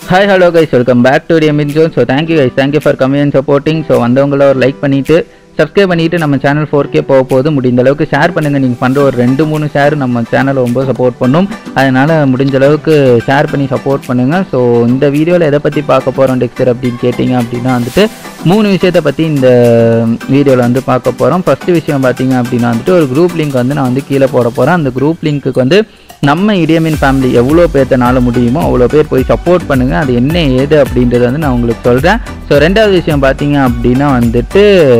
hi hello guys welcome back to TM zone so thank you guys thank you for coming and supporting so வந்தவங்கள ஒரு like பண்ணிவிட்டு subscribe பண்ணிவிட்டு நம்ம channel four K போக போகுது முடிந்த அளவுக்கு ஷேர் பண்ணுங்கள் நீங்கள் பண்ணுற ஒரு ரெண்டு மூணு ஷேர் நம்ம சேனலை ரொம்ப சப்போர்ட் பண்ணும் அதனால் முடிஞ்ச அளவுக்கு ஷேர் பண்ணி சப்போர்ட் பண்ணுங்கள் ஸோ இந்த வீடியோவில் எதை பற்றி பார்க்க போகிறோம் டெக்ஸ்டர் அப்படின்னு கேட்டிங்க அப்படின்னா வந்துட்டு மூணு விஷயத்தை பற்றி இந்த வீடியோவில் வந்து பார்க்க போகிறோம் ஃபஸ்ட்டு விஷயம் பார்த்தீங்க அப்படின்னா வந்துட்டு ஒரு குரூப் லிங்க் வந்து நான் வந்து கீழே போட போகிறேன் அந்த குரூப் லிங்க்குக்கு வந்து நம்ம இடியமின் ஃபேமிலி எவ்வளோ பேர்த்தனால முடியுமோ அவ்வளோ பேர் போய் சப்போர்ட் பண்ணுங்கள் அது என்ன ஏது அப்படின்றத வந்து நான் உங்களுக்கு சொல்கிறேன் ஸோ ரெண்டாவது விஷயம் பார்த்தீங்க அப்படின்னா வந்துட்டு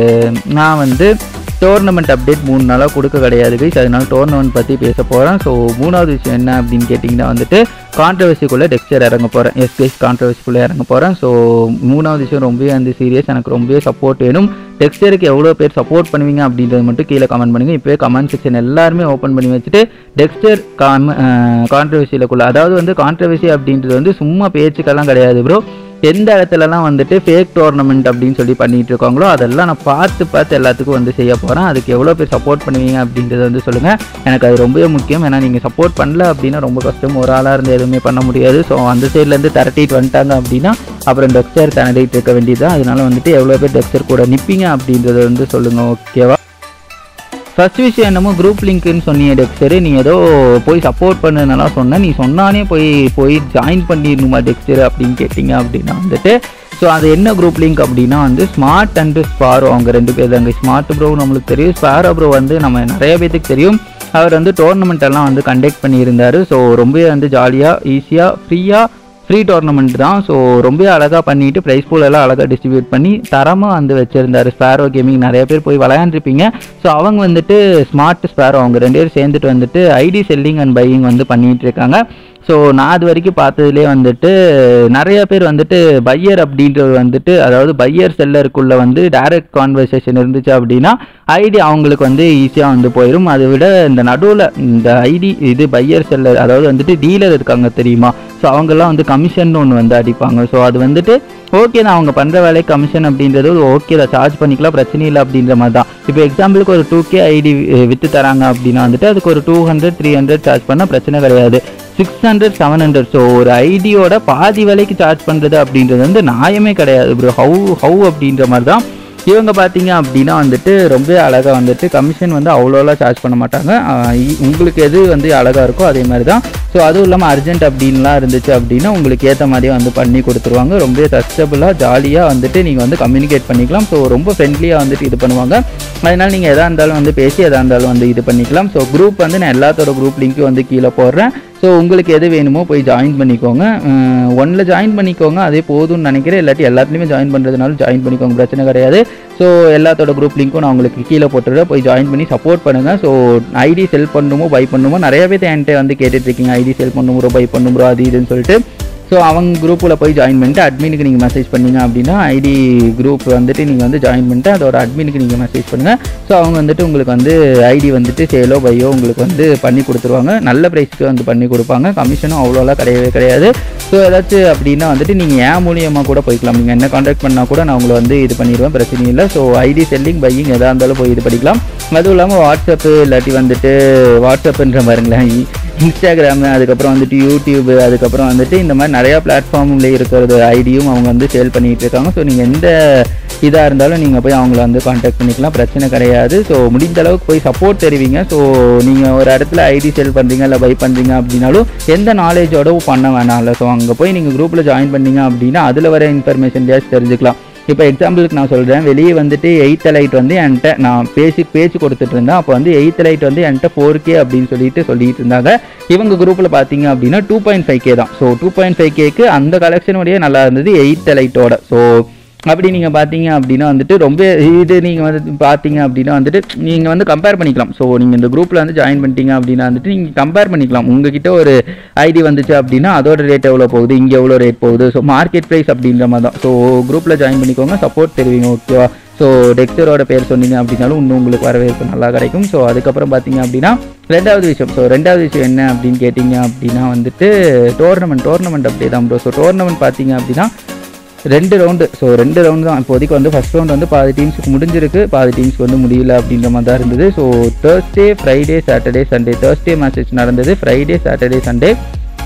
நான் வந்து டோர்னமெண்ட் அப்டேட் மூணு நாளாக கொடுக்க கிடையாது கைஸ் அதனால டோர்னமெண்ட் பற்றி பேச போகிறேன் ஸோ மூணாவது விஷயம் என்ன அப்படின்னு கேட்டிங்கன்னா வந்துட்டு கான்ட்ரவர்சிக்குள்ளே டெக்ஸ்டர் இறங்க போகிறேன் எஸ் கைஸ் கான்ட்ரவர்சிக்குள்ளே இறங்க போகிறேன் ஸோ மூணாவது விஷயம் ரொம்பவே வந்து சீரியஸ் எனக்கு ரொம்பவே சப்போர்ட் வேணும் டெக்ஸ்டருக்கு எவ்வளோ பேர் சப்போர்ட் பண்ணுவீங்க அப்படின்றது மட்டும் கீழே கமெண்ட் பண்ணுங்கள் இப்போவே கமெண்ட் செக்ஷன் எல்லாருமே ஓப்பன் பண்ணி வச்சுட்டு டெக்ஸ்டர் காம் கான்ட்ரவர்சியிலக்குள்ள அதாவது வந்து கான்ட்ரவர்சி அப்படின்றது வந்து சும்மா பேச்சுக்கெல்லாம் கிடையாது ப்ரோ எந்த இடத்துலலாம் வந்துட்டு ஃபேக் டோர்னமெண்ட் அப்படின்னு சொல்லி பண்ணிட்டு இருக்காங்களோ அதெல்லாம் நான் பார்த்து பார்த்து எல்லாத்துக்கும் வந்து செய்ய போகிறேன் அதுக்கு எவ்வளோ பேர் சப்போர்ட் பண்ணுவீங்க அப்படின்றத வந்து சொல்லுங்கள் எனக்கு அது ரொம்பவே முக்கியம் ஏன்னா நீங்கள் சப்போர்ட் பண்ணல அப்படின்னா ரொம்ப கஷ்டம் ஒரு ஆளாக இருந்து எதுவுமே பண்ண முடியாது ஸோ அந்த சைட்லேருந்து திரட்டிட்டு வந்துட்டாங்க அப்படின்னா அப்புறம் டெக்ஸ்டர் திரட்டிட்டு இருக்க வேண்டியது அதனால வந்துட்டு எவ்வளோ பேர் டெக்ஸ்டர் கூட நிற்பீங்க அப்படின்றத வந்து சொல்லுங்கள் ஓகேவா ஃபர்ஸ்ட் விஷயம் என்னமோ குரூப் லிங்க்னு சொன்னிய டெக்ஸ்டரு நீ ஏதோ போய் சப்போர்ட் பண்ணுனலாம் சொன்ன நீ சொன்னானே போய் போய் ஜாயின் பண்ணிடணுமா டெக்ஸ்டர் அப்படின்னு கேட்டிங்க அப்படின்னா வந்துட்டு ஸோ அது என்ன குரூப் லிங்க் அப்படின்னா வந்து ஸ்மார்ட் அண்டு ஸ்பாரோ அவங்க ரெண்டு பேர் தாங்க ஸ்மார்ட் ப்ரோ நம்மளுக்கு தெரியும் ஸ்பாரோ ப்ரோ வந்து நம்ம நிறைய பேத்துக்கு தெரியும் அவர் வந்து டோர்னமெண்ட் எல்லாம் வந்து கண்டக்ட் பண்ணியிருந்தார் ஸோ ரொம்பவே வந்து ஜாலியாக ஈஸியாக ஃப்ரீயாக ஃப்ரீ டோர்னமெண்ட் தான் ஸோ ரொம்ப அழகாக பண்ணிட்டு ப்ரைஸ் பூல் எல்லாம் அழகாக டிஸ்ட்ரிபியூட் பண்ணி தரமாக வந்து வச்சுருந்தாரு ஸ்பேரோ கேமிங் நிறைய பேர் போய் விளையாண்டுருப்பீங்க ஸோ அவங்க வந்துட்டு ஸ்மார்ட் ஸ்பேரோ அவங்க ரெண்டு பேரும் சேர்ந்துட்டு வந்துட்டு ஐடி செல்லிங் அண்ட் பையிங் வந்து பண்ணிட்டு இருக்காங்க ஸோ நான் அது வரைக்கும் பார்த்ததுலேயே வந்துட்டு நிறைய பேர் வந்துட்டு பையர் அப்படின்றது வந்துட்டு அதாவது பையர் செல்லருக்குள்ள வந்து டைரக்ட் கான்வர்சேஷன் இருந்துச்சு அப்படின்னா ஐடி அவங்களுக்கு வந்து ஈஸியாக வந்து போயிடும் அதை விட இந்த நடுவில் இந்த ஐடி இது பையர் செல்லர் அதாவது வந்துட்டு டீலர் இருக்காங்க தெரியுமா ஸோ அவங்கெல்லாம் வந்து கமிஷன் ஒன்று வந்து அடிப்பாங்க ஸோ அது வந்துட்டு ஓகே தான் அவங்க பண்ணுற வேலைக்கு கமிஷன் அப்படின்றது ஓகே தான் சார்ஜ் பண்ணிக்கலாம் பிரச்சனை இல்லை அப்படின்ற மாதிரி தான் இப்போ எக்ஸாம்பிளுக்கு ஒரு டூ கே ஐடி விற்று தராங்க அப்படின்னா வந்துட்டு அதுக்கு ஒரு two hundred three hundred charge பண்ணால் பிரச்சனை கிடையாது six hundred seven hundred so ஒரு ஐடியோட பாதி விலைக்கு சார்ஜ் பண்ணுறது அப்படின்றது வந்து நியாயமே கிடையாது ப்ரோ ஹவு ஹவு அப்படின்ற மாதிரி தான் இவங்க பார்த்தீங்க அப்படின்னா வந்துட்டு ரொம்ப அழகாக வந்துட்டு கமிஷன் வந்து அவ்வளோலாம் சார்ஜ் பண்ண மாட்டாங்க ஆஹ் இ- உங்களுக்கு எது வந்து அழகாக இருக்கோ அதே மாதிரி தான் ஸோ அதுவும் இல்லாமல் அர்ஜென்ட் அப்படின்லாம் இருந்துச்சு அப்படின்னா உங்களுக்கு ஏற்ற மாதிரியே வந்து பண்ணி கொடுத்துருவாங்க ரொம்ப டச்சபிளாக ஜாலியாக வந்துட்டு நீங்கள் வந்து கம்யூனிகேட் பண்ணிக்கலாம் ஸோ ரொம்ப ஃப்ரெண்ட்லியாக வந்துட்டு இது பண்ணுவாங்க அதனால் நீங்கள் எதாக இருந்தாலும் வந்து பேசி எதாக இருந்தாலும் வந்து இது பண்ணிக்கலாம் ஸோ குரூப் வந்து நான் எல்லாத்தோட குரூப் லிங்க்கும் வந்து கீழே போடுறேன் ஸோ உங்களுக்கு எது வேணுமோ போய் ஜாயின் பண்ணிக்கோங்க ஒன்றில் ஜாயின் பண்ணிக்கோங்க அதே போதும்னு நினைக்கிறேன் இல்லாட்டி எல்லாத்துலேயுமே ஜாயின் பண்ணுறதுனால ஜாயின் பண்ணிக்கோங்க பிரச்சனை கிடையாது ஸோ எல்லாத்தோட குரூப் லிங்க்கும் நான் உங்களுக்கு கீழே போட்டுறேன் போய் ஜாயின் பண்ணி சப்போர்ட் பண்ணுங்கள் ஸோ ஐடி செல் பண்ணுமோ பை பண்ணுமோ நிறைய பேர் என்கிட்ட வந்து கேட்டுட்டு இருக்கீங்க ஐடி செல் பண்ணுமோ பை பண்ணுமோ அது இதுன்னு சொல்லிட்டு ஸோ அவங்க குரூப்பில் போய் ஜாயின் பண்ணிட்டு அட்மினுக்கு நீங்கள் மெசேஜ் பண்ணீங்க அப்படின்னா ஐடி குரூப் வந்துட்டு நீங்கள் வந்து ஜாயின் பண்ணிட்டு அதோட அட்மினுக்கு நீங்கள் மெசேஜ் பண்ணுங்கள் ஸோ அவங்க வந்துட்டு உங்களுக்கு வந்து ஐடி வந்துட்டு சேலோ பையோ உங்களுக்கு வந்து பண்ணி கொடுத்துருவாங்க நல்ல ப்ரைஸ்க்கு வந்து பண்ணி கொடுப்பாங்க கமிஷனும் அவ்வளோலாம் கிடையவே கிடையாது ஸோ ஏதாச்சும் அப்படின்னா வந்துட்டு நீங்கள் ஏன் மூலியமாக கூட போய்க்கலாம் நீங்கள் என்ன காண்டாக்ட் பண்ணால் கூட நான் உங்களை வந்து இது பண்ணிடுவேன் பிரச்சனை இல்லை ஸோ ஐடி செல்லிங் பையிங் எதாக இருந்தாலும் போய் இது பண்ணிக்கலாம் அதுவும் இல்லாமல் வாட்ஸ்அப்பு இல்லாட்டி வந்துட்டு வாட்ஸ்அப்புன்ற பாருங்களேன் இன்ஸ்டாகிராமு அதுக்கப்புறம் வந்துட்டு யூடியூப் அதுக்கப்புறம் வந்துட்டு இந்த மாதிரி நிறையா பிளாட்ஃபார்ம்ல இருக்கிறது ஐடியும் அவங்க வந்து சேல் பண்ணிட்டு இருக்காங்க ஸோ நீங்கள் எந்த இதாக இருந்தாலும் நீங்கள் போய் அவங்கள வந்து காண்டாக்ட் பண்ணிக்கலாம் பிரச்சனை கிடையாது ஸோ முடிந்த அளவுக்கு போய் சப்போர்ட் தெரிவிங்க ஸோ நீங்கள் ஒரு இடத்துல ஐடி சேல் பண்ணுறீங்க இல்லை பை பண்ணுறீங்க அப்படின்னாலும் எந்த நாலேஜோடவும் பண்ண வேணாம்ல ஸோ அங்கே போய் நீங்கள் குரூப்பில் ஜாயின் பண்ணீங்க அப்படின்னா அதில் வர இன்ஃபர்மேஷன் ஜாஸ்தி தெரிஞ்சுக்கலாம் இப்போ எக்ஸாம்பிளுக்கு நான் சொல்கிறேன் வெளியே வந்துட்டு எயித் லைட் வந்து என்கிட்ட நான் பேசி பேச்சு கொடுத்துட்டு இருந்தேன் அப்போ வந்து எயித் லைட் வந்து என்கிட்ட ஃபோர் கே அப்படின்னு சொல்லிட்டு சொல்லிட்டு இருந்தாங்க இவங்க குரூப்பில் பார்த்தீங்க அப்படின்னா டூ பாயிண்ட் ஃபைவ் கே தான் ஸோ டூ பாயிண்ட் ஃபைவ் கேக்கு அந்த கலெக்ஷன் வழியே நல்லா இருந்தது எயித் லைட்டோட ஸோ அப்படி நீங்கள் பார்த்தீங்க அப்படின்னா வந்துட்டு ரொம்ப இது நீங்கள் வந்து பார்த்தீங்க அப்படின்னா வந்துட்டு நீங்கள் வந்து கம்பேர் பண்ணிக்கலாம் ஸோ நீங்கள் இந்த குரூப்பில் வந்து ஜாயின் பண்ணிட்டீங்க அப்படின்னா வந்துட்டு நீங்கள் கம்பேர் பண்ணிக்கலாம் உங்ககிட்ட ஒரு ஐடி வந்துச்சு அப்படின்னா அதோட ரேட் எவ்வளோ போகுது இங்கே எவ்வளோ ரேட் போகுது ஸோ மார்க்கெட் ப்ரைஸ் அப்படின்ற மாதிரி தான் ஸோ குரூப்பில் ஜாயின் பண்ணிக்கோங்க சப்போர்ட் தெரிவிங்க ஓகேவா ஸோ டெக்ஸ்டரோட பேர் சொன்னீங்க அப்படின்னாலும் இன்னும் உங்களுக்கு வரவேற்பு நல்லா கிடைக்கும் ஸோ அதுக்கப்புறம் பார்த்தீங்க அப்படின்னா ரெண்டாவது விஷயம் ஸோ ரெண்டாவது விஷயம் என்ன அப்படின்னு கேட்டிங்க அப்படின்னா வந்துட்டு டோர்னமெண்ட் டோர்னமெண்ட் அப்படியே தான் ப்ரோ ஸோ டோர்னமெண்ட் பார்த்தீங்க அப்படின்னா ரெண்டு ரவுண்டு ஸோ ரெண்டு ரவுண்டு தான் இப்போதைக்கு வந்து ஃபஸ்ட் ரவுண்ட் வந்து பாதி டீம்ஸுக்கு முடிஞ்சிருக்கு பாதி டீம்ஸ்க்கு வந்து முடியல அப்படின்ற மாதிரி தான் இருந்தது so Thursday Friday Saturday Sunday Thursday matches நடந்தது ஃப்ரைடே சாட்டர்டே சண்டே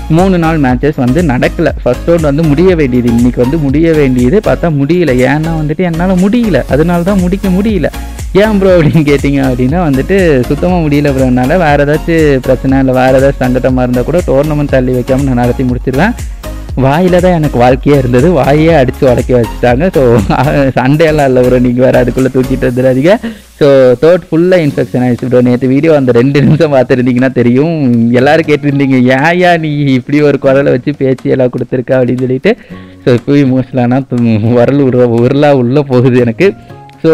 மூணு நாள் மேட்சஸ் வந்து நடக்கல ஃபர்ஸ்ட் ரவுண்ட் வந்து முடிய வேண்டியது இன்னைக்கு வந்து முடிய வேண்டியது பார்த்தா முடியல ஏன்னா வந்துட்டு என்னால் முடியல அதனால தான் முடிக்க முடியல ஏன் ப்ரோ அப்படின்னு கேட்டிங்க அப்படின்னா வந்துட்டு சுத்தமாக முடியல ப்ரோனால வேறு ஏதாச்சும் பிரச்சனை இல்லை வேறு ஏதாச்சும் சங்கடமாக இருந்தால் கூட டோர்னமெண்ட் தள்ளி வைக்காம நான் நடத்தி முடிச்சிருவேன் வாயில தான் எனக்கு வாழ்க்கையாக இருந்தது வாயே அடித்து உடக்கி வச்சுட்டாங்க ஸோ சண்டையெல்லாம் இல்லை ப்ரோ நீங்கள் வேறு அதுக்குள்ளே தூக்கிட்டு வந்துடாதீங்க ஸோ தேர்ட் ஃபுல்லாக இன்ஃபெக்ஷன் ஆயிடுச்சு ப்ரோ நேற்று வீடியோ அந்த ரெண்டு நிமிஷம் பார்த்துருந்தீங்கன்னா தெரியும் எல்லாரும் கேட்டிருந்தீங்க ஏன் யா நீ இப்படி ஒரு குரலை வச்சு பேச்சு எல்லாம் கொடுத்துருக்க அப்படின்னு சொல்லிட்டு ஸோ இப்போ இமோஷனலானா உரல் உருள உருளா உள்ளே போகுது எனக்கு ஸோ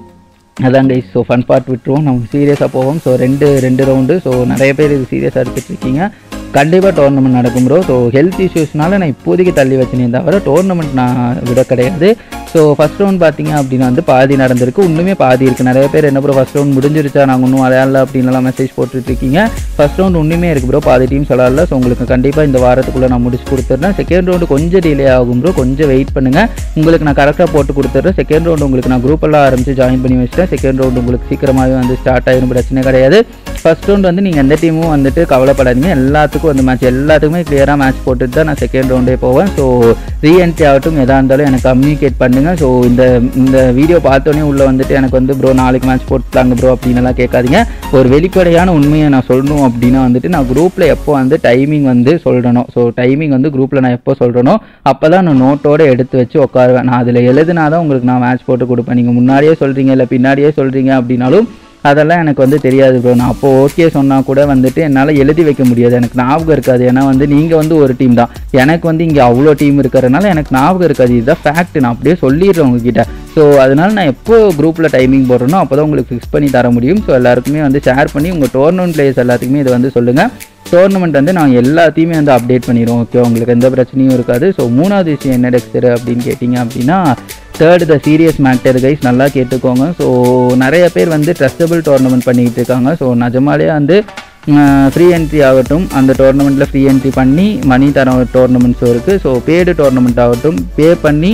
அதான் கைஸ் ஸோ ஃபன் பார்ட் விட்டுருவோம் நம்ம சீரியஸாக போவோம் ஸோ ரெண்டு ரெண்டு ரவுண்டு ஸோ நிறைய பேர் இது சீரியஸாக எடுத்துட்டு இருக்கீங்க கண்டிப்பாக டோர்னமெண்ட் நடக்கும் ப்ரோ ஸோ ஹெல்த் இஷ்யூஸ்னால நான் இப்போதைக்கு தள்ளி வச்சேனே தவிர டோர்னமெண்ட் நான் விட கிடையாது ஸோ ஃபஸ்ட் ரவுண்ட் பார்த்தீங்க அப்படின்னா வந்து பாதி நடந்திருக்கு இன்னுமே பாதி இருக்குது நிறைய பேர் என்ன ப்ரோ ஃபஸ்ட் ரவுண்ட் முடிஞ்சிருச்சா நாங்கள் இன்னும் விளையாடல அப்படின்லாம் மெசேஜ் போட்டுட்டு இருக்கீங்க ஃபஸ்ட் ரவுண்ட் ஒன்றுமே இருக்குது ப்ரோ பாதி டீம்ஸ் விளாட்ல ஸோ உங்களுக்கு கண்டிப்பாக இந்த வாரத்துக்குள்ளே நான் முடிச்சு கொடுத்துட்றேன் செகண்ட் ரவுண்டு கொஞ்சம் டிலே ஆகும் ப்ரோ கொஞ்சம் வெயிட் பண்ணுங்கள் உங்களுக்கு நான் கரெக்டாக போட்டு கொடுத்துட்றேன் செகண்ட் ரவுண்டு உங்களுக்கு நான் குரூப் எல்லாம் ஆரம்பிச்சு ஜாயின் பண்ணி வச்சிட்டேன் செகண்ட் ரவுண்டு உங்களுக்கு சீக்கிரமாகவே வந்து ஸ்டார்ட் ஆயிரும் பிரச்சனை கிடையாது ஃபர்ஸ்ட் ரவுண்ட் வந்து நீங்கள் எந்த டீமும் வந்துட்டு கவலைப்படாதீங்க எல்லாத்துக்கும் அந்த மேட்ச் எல்லாத்துக்குமே கிளியராக மேட்ச் போட்டுட்டு தான் நான் செகண்ட் ரவுண்டே போவேன் ஸோ ரீஎன்ட்ரி ஆகட்டும் எதாக இருந்தாலும் எனக்கு கம்யூனிகேட் பண்ணுங்கள் ஸோ இந்த இந்த வீடியோ பார்த்தோன்னே உள்ளே வந்துட்டு எனக்கு வந்து ப்ரோ நாளைக்கு மேட்ச் போட்டுட்டாங்க ப்ரோ அப்படின்னு எல்லாம் கேட்காதீங்க ஒரு வெளிப்படையான உண்மையை நான் சொல்லணும் அப்படின்னா வந்துட்டு நான் குரூப்பில் எப்போ வந்து டைமிங் வந்து சொல்லணும் ஸோ டைமிங் வந்து குரூப்பில் நான் எப்போ சொல்கிறனோ அப்போ தான் நான் நோட்டோட எடுத்து வச்சு உட்காருவேன் நான் அதில் எழுதுனா தான் உங்களுக்கு நான் மேட்ச் போட்டு கொடுப்பேன் நீங்கள் முன்னாடியே சொல்கிறீங்க இல்லை பின்னாடியே சொல்கிறீங்க அப்படின்னாலும் அதெல்லாம் எனக்கு வந்து தெரியாது ப்ரோ நான் அப்போ ஓகே சொன்னால் கூட வந்துட்டு என்னால் எழுதி வைக்க முடியாது எனக்கு ஞாபகம் இருக்காது ஏன்னா வந்து நீங்கள் வந்து ஒரு டீம் தான் எனக்கு வந்து இங்கே அவ்வளோ டீம் இருக்கிறதுனால எனக்கு ஞாபகம் இருக்காது இதுதான் ஃபேக்ட் நான் அப்படியே சொல்லிடுறேன் உங்ககிட்ட ஸோ அதனால நான் எப்போ குரூப்பில் டைமிங் போடுறேனோ அப்போ தான் உங்களுக்கு ஃபிக்ஸ் பண்ணி தர முடியும் ஸோ எல்லாருக்குமே வந்து ஷேர் பண்ணி உங்கள் டோர்னமெண்ட் பிளேயர்ஸ் எல்லாத்துக்குமே இதை வந்து சொல்லுங்கள் டோர்னமெண்ட் வந்து நான் எல்லாத்தையுமே வந்து அப்டேட் பண்ணிடுவோம் ஓகே உங்களுக்கு எந்த பிரச்சனையும் இருக்காது ஸோ மூணாவது விஷயம் என்ன டெக்ஸ்டர் அப்படின்னு கேட்டிங்க அப்படின்னா third the serious matter guys நல்லா கேட்டுக்கோங்க ஸோ நிறைய பேர் வந்து ட்ரஸ்டபிள் டோர்னமெண்ட் பண்ணிக்கிட்டு இருக்காங்க ஸோ நிஜமாலே வந்து ஃப்ரீ என்ட்ரி ஆகட்டும் அந்த டோர்னமெண்ட்டில் ஃப்ரீ என்ட்ரி பண்ணி மணி தர டோர்னமெண்ட்ஸும் இருக்குது ஸோ பேடு டோர்னமெண்ட் ஆகட்டும் பே பண்ணி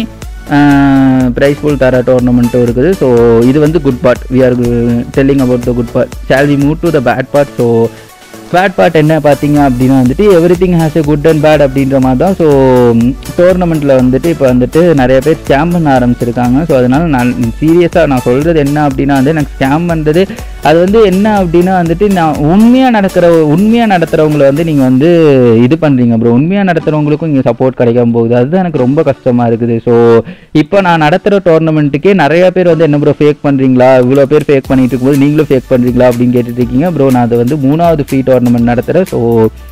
ப்ரைஸ் ஃபுல் தர டோர்னமெண்ட்டும் இருக்குது ஸோ இது வந்து good part we are telling about the good part shall we move to the bad part so bad part என்ன பார்த்தீங்க அப்படின்னா வந்துட்டு everything has a good and bad அப்படின்ற மாதிரி தான் ஸோ டோர்னமெண்ட்டில் வந்துட்டு இப்போ வந்துட்டு நிறைய பேர் ஸ்கேம் பண்ண ஆரம்பிச்சிருக்காங்க ஸோ அதனால் நான் சீரியஸாக நான் சொல்கிறது என்ன அப்படின்னா வந்து எனக்கு ஸ்கேம் பண்ணுறது அது வந்து என்ன அப்படின்னா வந்துட்டு நான் உண்மையாக நடக்கிற உண்மையாக நடத்துகிறவங்கள வந்து நீங்கள் வந்து இது பண்ணுறீங்க ப்ரோ உண்மையாக நடத்துகிறவங்களுக்கும் இங்கே சப்போர்ட் கிடைக்காம போகுது அதுதான் எனக்கு ரொம்ப கஷ்டமாக இருக்குது ஸோ இப்போ நான் நடத்துகிற டோர்னமெண்ட்டுக்கே நிறைய பேர் வந்து என்ன ப்ரோ ஃபேக் பண்ணுறீங்களா இவ்வளோ பேர் ஃபேக் பண்ணிட்டு இருக்கும்போது நீங்களும் ஃபேக் பண்ணுறீங்களா அப்படின்னு கேட்டுட்டு இருக்கீங்க ப்ரோ நான் அதை வந்து மூணாவது ஃப்ரீ டோர்னமெண்ட் நடத்துகிறேன் ஸோ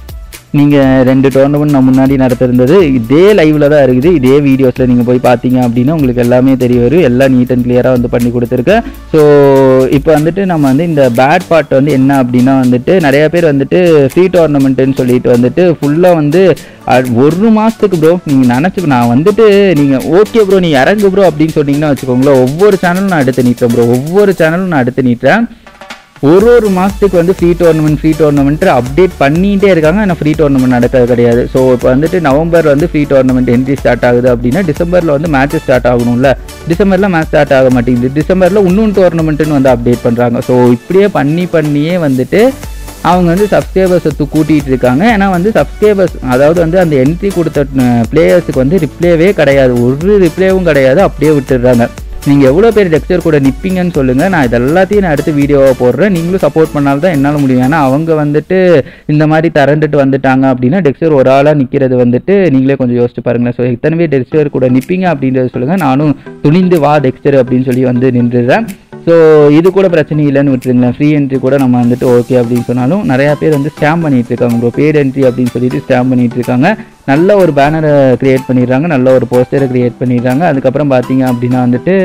நீங்கள் ரெண்டு டோர்னமெண்ட் நான் முன்னாடி நடத்திருந்தது இதே லைவில் தான் இருக்குது இதே வீடியோஸில் நீங்கள் போய் பார்த்தீங்க அப்படின்னா உங்களுக்கு எல்லாமே தெரிய வரும் எல்லாம் நீட் அண்ட் கிளியராக வந்து பண்ணி கொடுத்துருக்கேன் ஸோ இப்போ வந்துட்டு நம்ம வந்து இந்த பேட் பார்ட் வந்து என்ன அப்படின்னா வந்துட்டு நிறைய பேர் வந்துட்டு ஃப்ரீ டோர்னமெண்ட்டுன்னு சொல்லிட்டு வந்துட்டு ஃபுல்லாக வந்து அ- ஒரு மாதத்துக்கு ப்ரோ நீங்கள் நினச்சி நான் வந்துட்டு நீங்கள் ஓகே ப்ரோ நீ இறங்கு ப்ரோ அப்படின்னு சொன்னீங்கன்னா வச்சுக்கோங்களேன் ஒவ்வொரு சேனலும் நான் அடுத்து நீட்டுறேன் ப்ரோ ஒவ்வொரு சேனலும் நான் அடுத்து நீட்டுறேன் ஒரு ஒரு மாதத்துக்கு வந்து free tournament free tournament update பண்ணிகிட்டே இருக்காங்க ஆனால் ஃப்ரீ டோர்னமெண்ட் நடக்கிறது கிடையாது ஸோ இப்போ வந்துட்டு நவம்பர் வந்து ஃப்ரீ டோர்னமெண்ட் என்ட்ரி ஸ்டார்ட் ஆகுது அப்படின்னா டிசம்பரில் வந்து மேட்ச் ஸ்டார்ட் ஆகணும்ல டிசம்பரில் மேட்ச் ஸ்டார்ட் ஆக மாட்டேங்குது டிசம்பரில் இன்னும் டோர்னமெண்ட்டுன்னு வந்து அப்டேட் பண்ணுறாங்க ஸோ இப்படியே பண்ணி பண்ணியே வந்துட்டு அவங்க வந்து சப்ஸ்கிரைபர்ஸை கூட்டிகிட்டு இருக்காங்க ஏன்னா வந்து சப்ஸ்கிரைபர்ஸ் அதாவது வந்து அந்த என்ட்ரி கொடுத்த பிளேயர்ஸுக்கு வந்து ரிப்ளேவே கிடையாது ஒரு ரிப்ளேவும் கிடையாது அப்படியே விட்டுடுறாங்க நீங்கள் எவ்வளோ பேர் டெக்ஸ்டர் கூட நிற்பீங்கன்னு சொல்லுங்கள் நான் இது எல்லாத்தையும் நான் எடுத்து வீடியோவாக போடுறேன் நீங்களும் சப்போர்ட் பண்ணால் தான் என்னால் முடியும் ஏன்னா அவங்க வந்துட்டு இந்த மாதிரி திரண்டுட்டு வந்துட்டாங்க அப்படின்னா டெக்ஸ்டர் ஒரு ஆளாக நிற்கிறது வந்துட்டு நீங்களே கொஞ்சம் யோசிச்சு பாருங்களேன் ஸோ எத்தனை பேர் டெக்ஸ்டர் கூட நிற்பீங்க அப்படின்றத சொல்லுங்கள் நானும் துணிந்து வா டெக்ஸ்டர் அப்படின்னு சொல்லி வந்து நின்றுடுறேன் ஸோ இது கூட பிரச்சனை இல்லைன்னு விட்டுருங்களேன் ஃப்ரீ என்ட்ரி கூட நம்ம வந்துட்டு ஓகே அப்படின்னு சொன்னாலும் நிறையா பேர் வந்து ஸ்கேம் பண்ணிட்டு இருக்காங்க ப்ரோ பேட் என்ட்ரி அப்படின்னு சொல்லிட்டு ஸ்கேம் பண்ணிட்டு இருக்காங்க நல்ல ஒரு பேனரை கிரியேட் பண்ணிடுறாங்க நல்ல ஒரு போஸ்டரை கிரியேட் பண்ணிடுறாங்க அதுக்கப்புறம் பார்த்தீங்க அப்படின்னா வந்துட்டு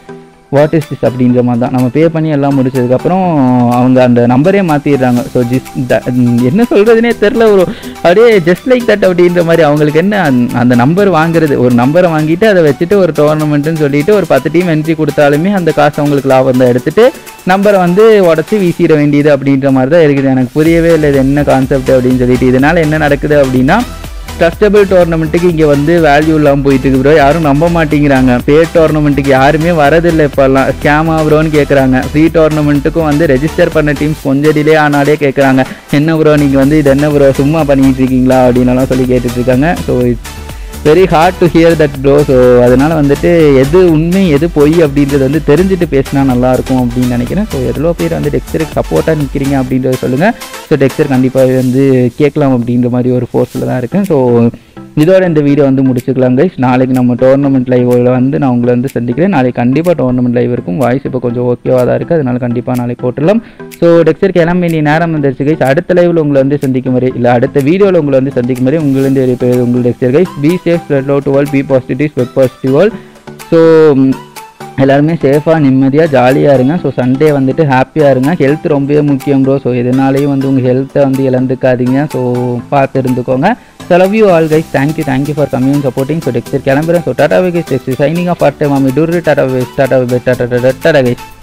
வாட் இஸ் திஸ் அப்படின்ற மாதிரி தான் நம்ம பே பண்ணி எல்லாம் முடிச்சதுக்கப்புறம் அவங்க அந்த நம்பரே மாற்றிடுறாங்க ஸோ ஜிஸ் என்ன சொல்கிறதுனே தெரில ஒரு அப்படியே ஜஸ்ட் லைக் தட் அப்படின்ற மாதிரி அவங்களுக்கு என்ன அந்த- அந்த நம்பர் வாங்குறது ஒரு நம்பரை வாங்கிட்டு அதை வச்சுட்டு ஒரு டோர்னமெண்ட்டுன்னு சொல்லிட்டு ஒரு பத்து டீம் என்ட்ரி கொடுத்தாலுமே அந்த காசு அவங்களுக்கு லாபம் தான் எடுத்துட்டு நம்பரை வந்து உடச்சி வீசிட வேண்டியது அப்படின்ற மாதிரி தான் இருக்குது எனக்கு புரியவே இல்லை இது என்ன கான்செப்ட் அப்படின்னு சொல்லிட்டு இதனால் என்ன நடக்குது அப்படின்னா ட்ரஸ்டபிள் டோர்னமெண்ட்டுக்கு இங்கே வந்து வேல்யூ இல்லாமல் போயிட்டு இருக்கு ப்ரோ யாரும் நம்ப மாட்டேங்கிறாங்க பே டோர்னமெண்ட்டுக்கு யாருமே வரதில்லை இப்போல்லாம் ஸ்கேமா ப்ரோன்னு கேட்குறாங்க ஃப்ரீ டோர்னமெண்ட்டுக்கும் வந்து ரெஜிஸ்டர் பண்ண டீம்ஸ் கொஞ்சம் டிலே ஆனாலே கேட்குறாங்க என்ன ப்ரோ நீங்கள் வந்து இது என்ன ப்ரோ சும்மா பண்ணிட்டு இருக்கீங்களா அப்படின்னுலாம் சொல்லி கேட்டுட்டு இருக்காங்க so very hard to hear that bro so அதனால் வந்துட்டு எது உண்மை எது பொய் அப்படின்றது வந்து தெரிஞ்சுட்டு பேசினா நல்லாயிருக்கும் அப்படின்னு நினைக்கிறேன் ஸோ எவ்வளோ பேர் வந்து டெக்ஸ்டருக்கு சப்போர்ட்டாக நிற்கிறீங்க அப்படின்றத சொல்லுங்கள் ஸோ டெக்ஸ்டர் கண்டிப்பாக வந்து கேட்கலாம் அப்படின்ற மாதிரி ஒரு ஃபோர்ஸில் தான் இருக்கேன் ஸோ இதோட இந்த வீடியோ வந்து முடிச்சுக்கலாம் கைஸ் நாளைக்கு நம்ம டோர்னமெண்ட் லைவில் வந்து நான் உங்களை வந்து சந்திக்கிறேன் நாளைக்கு கண்டிப்பாக டோர்னமெண்ட் லைவ் இருக்கும் வாய்ஸ் இப்போ கொஞ்சம் ஓகேவாக தான் இருக்குது அதனால கண்டிப்பாக நாளைக்கு போட்டுடலாம் ஸோ டெக்ஸ்டர் கிளம்ப வேண்டிய நேரம் வந்துருச்சு கைஸ் அடுத்த லைவில் உங்களை வந்து சந்திக்கும் வரை இல்லை அடுத்த வீடியோவில் உங்களை வந்து சந்திக்கும் வரை உங்களிருந்து வெளியே உங்கள் Dexter guys be safe spread love to world be positive spread positive world so எல்லாருமே சேஃபாக நிம்மதியாக ஜாலியாக இருங்க ஸோ சண்டே வந்துட்டு ஹாப்பியாக இருங்க ஹெல்த் ரொம்பவே முக்கியம் ப்ரோ ஸோ எதனாலையும் வந்து உங்கள் ஹெல்த்தை வந்து இழந்துக்காதீங்க ஸோ பார்த்து இருந்துக்கோங்க so love you all guys thank you thank you for coming supporting so Dexter கிளம்புறேன் so tata guys Dexter signing off part time மாமி டூர் tata tata tata tata tata guys